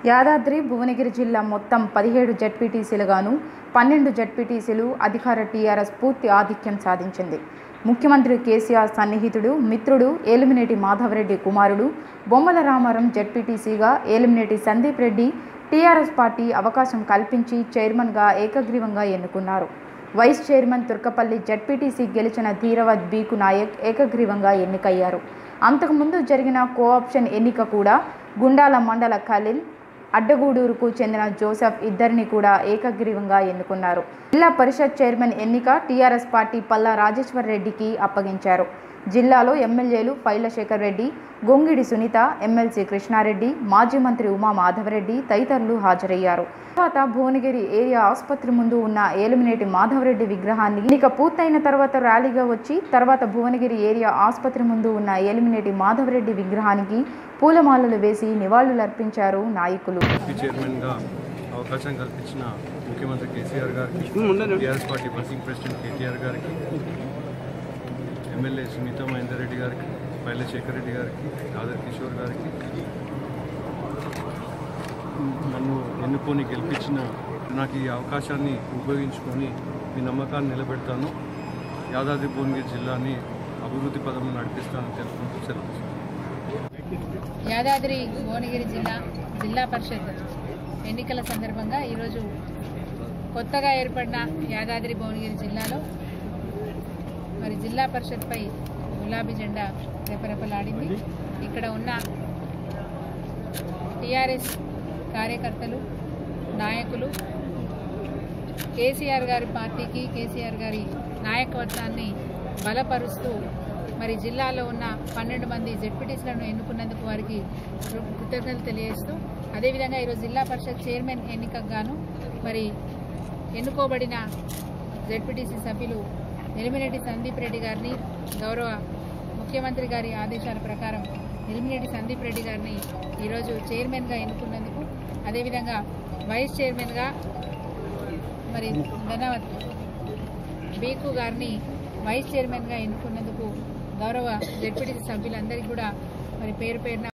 యాదాద్రి భువనగిరి జిల్లా మొత్తం పదిహేడు జడ్పీటీసీలుగాను పన్నెండు జడ్పీటీసీలు అధికార టీఆర్ఎస్ పూర్తి ఆధిక్యం సాధించింది ముఖ్యమంత్రి కేసీఆర్ సన్నిహితుడు మిత్రుడు ఏలిమినేటి మాధవరెడ్డి కుమారుడు బొమ్మల రామారం జడ్పీటీసీగా ఏలిమినేటి సందీప్ రెడ్డి టీఆర్ఎస్ పార్టీ అవకాశం కల్పించి చైర్మన్గా ఏకగ్రీవంగా ఎన్నుకున్నారు వైస్ చైర్మన్ తుర్కపల్లి జడ్పీటీసీ గెలిచిన ధీరవద్ బీకు నాయక్ ఏకగ్రీవంగా ఎన్నికయ్యారు అంతకుముందు జరిగిన కోఆప్షన్ ఎన్నిక కూడా గుండాల మండల ఖలీల్ అడ్డగూడూరుకు చెందిన జోసెఫ్ ఇద్దరిని కూడా ఏకగ్రీవంగా ఎన్నుకున్నారు జిల్లా పరిషత్ చైర్మన్ ఎన్నిక టీఆర్ఎస్ పార్టీ పల్లా రాజేశ్వర్ రెడ్డికి అప్పగించారు జిల్లాలో ఎమ్మెల్యేలు ఫైలశేఖర్ రెడ్డి గొంగిడి సునీత ఎమ్మెల్సీ కృష్ణారెడ్డి మాజీ మంత్రి ఉమా మాధవరెడ్డి తదితరులు హాజరయ్యారు తర్వాత భువనగిరి ఏరియా ఆసుపత్రి ముందు ఉన్న ఏలిమినేటి మాధవరెడ్డి విగ్రహాన్ని ఎన్నిక పూర్తయిన తర్వాత ర్యాలీగా వచ్చి తర్వాత భువనగిరి ఏరియా ఆసుపత్రి ముందు ఉన్న ఏలిమినేటి మాధవరెడ్డి విగ్రహానికి పూలమాలలు వేసి నివాళులర్పించారు నాయకులు ఎంపీ చైర్మన్గా అవకాశం కల్పించిన ముఖ్యమంత్రి కేసీఆర్ గారికి TRS party working president KTR గారికి ఎమ్మెల్యే సునీత మహేందర్ రెడ్డి గారికి శేఖర్ రెడ్డి గారికి ఆదర్ కిషోర్ గారికి నన్ను ఎన్నుకొని గెలిపించిన నాకు ఈ అవకాశాన్ని ఉపయోగించుకొని మీ నమ్మకాన్ని నిలబెడతాను యాదాద్రి భువనగిరి జిల్లాని అభివృద్ధి పదంలో నడిపిస్తానని తెలుపుకుంటూ సెలవు యాదాద్రి భువనగిరి జిల్లా జిల్లా పరిషత్ ఎన్నికల సందర్భంగా ఈరోజు కొత్తగా ఏర్పడిన యాదాద్రి భువనగిరి జిల్లాలో మరి జిల్లా పరిషత్పై గులాబీ జెండా రెపరెపలాడింది ఇక్కడ ఉన్న టీఆర్ఎస్ కార్యకర్తలు నాయకులు కేసీఆర్ గారి పార్టీకి కేసీఆర్ గారి నాయకత్వాన్ని బలపరుస్తూ మరి జిల్లాలో ఉన్న పన్నెండు మంది జెడ్పీటీసీలను ఎన్నుకున్నందుకు వారికి కృ- కృతజ్ఞతలు తెలియజేస్తూ అదేవిధంగా ఈరోజు జిల్లా పరిషత్ చైర్మన్ ఎన్నికకు గాను మరి ఎన్నుకోబడిన జెడ్పీటీసీ సభ్యులు ఎలిమినేటి సందీప్ రెడ్డి గారిని గౌరవ ముఖ్యమంత్రి గారి ఆదేశాల ప్రకారం ఎలిమినేటి సందీప్ రెడ్డి గారిని ఈరోజు చైర్మన్గా ఎన్నుకున్నందుకు అదేవిధంగా వైస్ చైర్మన్గా మరి ధన్యవాద్ బీకు గారిని వైస్ చైర్మన్గా ఎన్నుకున్నందుకు గౌరవ జెడ్పీటీసీ సభ్యులందరికీ కూడా మరి పేరు పేరున